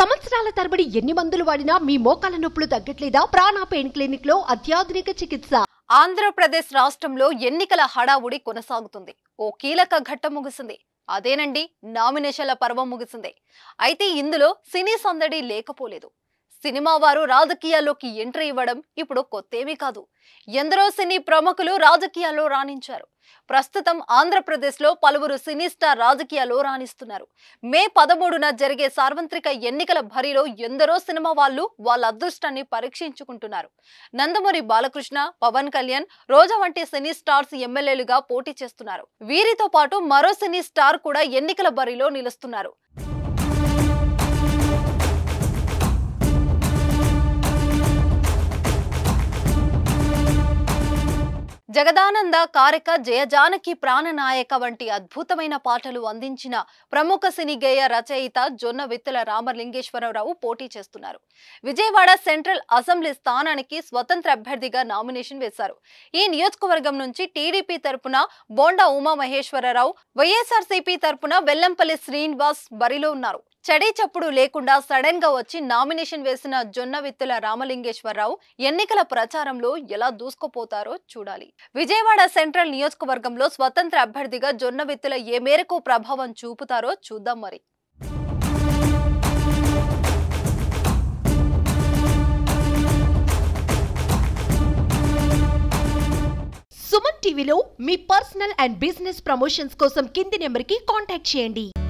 సంవత్సరాల తరబడి ఎన్ని మందులు వాడినా మీ మోకాల నొప్పులు తగ్గట్లేదా ప్రాణ పెయిన్ క్లినిక్ లో అత్యాధునిక చికిత్స ఆంధ్రప్రదేశ్ రాష్ట్రంలో ఎన్నికల హడావుడి కొనసాగుతుంది ఓ కీలక ఘట్టం ముగిసింది అదేనండి నామినేషన్ల పర్వం ముగిసింది అయితే ఇందులో సినీ సందడి లేకపోలేదు సినిమా వారు రాజకీయాల్లోకి ఎంట్రీ ఇవ్వడం ఇప్పుడు కొత్తేమీ కాదు ఎందరో సినీ ప్రముఖులు రాజకీయాల్లో రాణించారు ప్రస్తుతం ఆంధ్రప్రదేశ్లో పలువురు సినీ స్టార్ రాజకీయాల్లో రాణిస్తున్నారు మే పదమూడున జరిగే సార్వత్రిక ఎన్నికల భరిలో ఎందరో సినిమా వాళ్ళు వాళ్ళ అదృష్టాన్ని పరీక్షించుకుంటున్నారు నందమూరి బాలకృష్ణ పవన్ కళ్యాణ్ రోజా వంటి సినీ స్టార్స్ ఎమ్మెల్యేలుగా పోటీ చేస్తున్నారు వీరితో పాటు మరో సినీ స్టార్ కూడా ఎన్నికల బరిలో నిలుస్తున్నారు జగదానంద కారక జయజానకి ప్రాణనాయక వంటి అద్భుతమైన పాటలు అందించిన ప్రముఖ సినీ గేయ రచయిత జొన్న విత్తుల రామలింగేశ్వరరావు పోటీ చేస్తున్నారు విజయవాడ సెంట్రల్ అసెంబ్లీ స్థానానికి స్వతంత్ర అభ్యర్థిగా నామినేషన్ వేశారు ఈ నియోజకవర్గం నుంచి టీడీపీ తరపున బోండా ఉమా మహేశ్వరరావు వైఎస్ఆర్సీపీ తరపున వెల్లంపల్లి శ్రీనివాస్ బరిలో ఉన్నారు చడీ చప్పుడు లేకుండా సడన్ గా వచ్చి నామినేషన్ వేసిన జొన్న విత్తుల రామలింగేశ్వరరావు ఎన్నికల ప్రచారంలో ఎలా దూసుకుపోతారో చూడాలి విజయవాడ సెంట్రల్ నియోజకవర్గంలో స్వతంత్ర అభ్యర్థిగా జొన్న విత్తుల ఏ మేరకు ప్రభావం చూపుతారో చూద్దాం మరి సుమన్ టీవీలో మీ పర్సనల్ అండ్ బిజినెస్ ప్రమోషన్స్ కోసం కింది నెంబర్ కి కాంటాక్ట్ చేయండి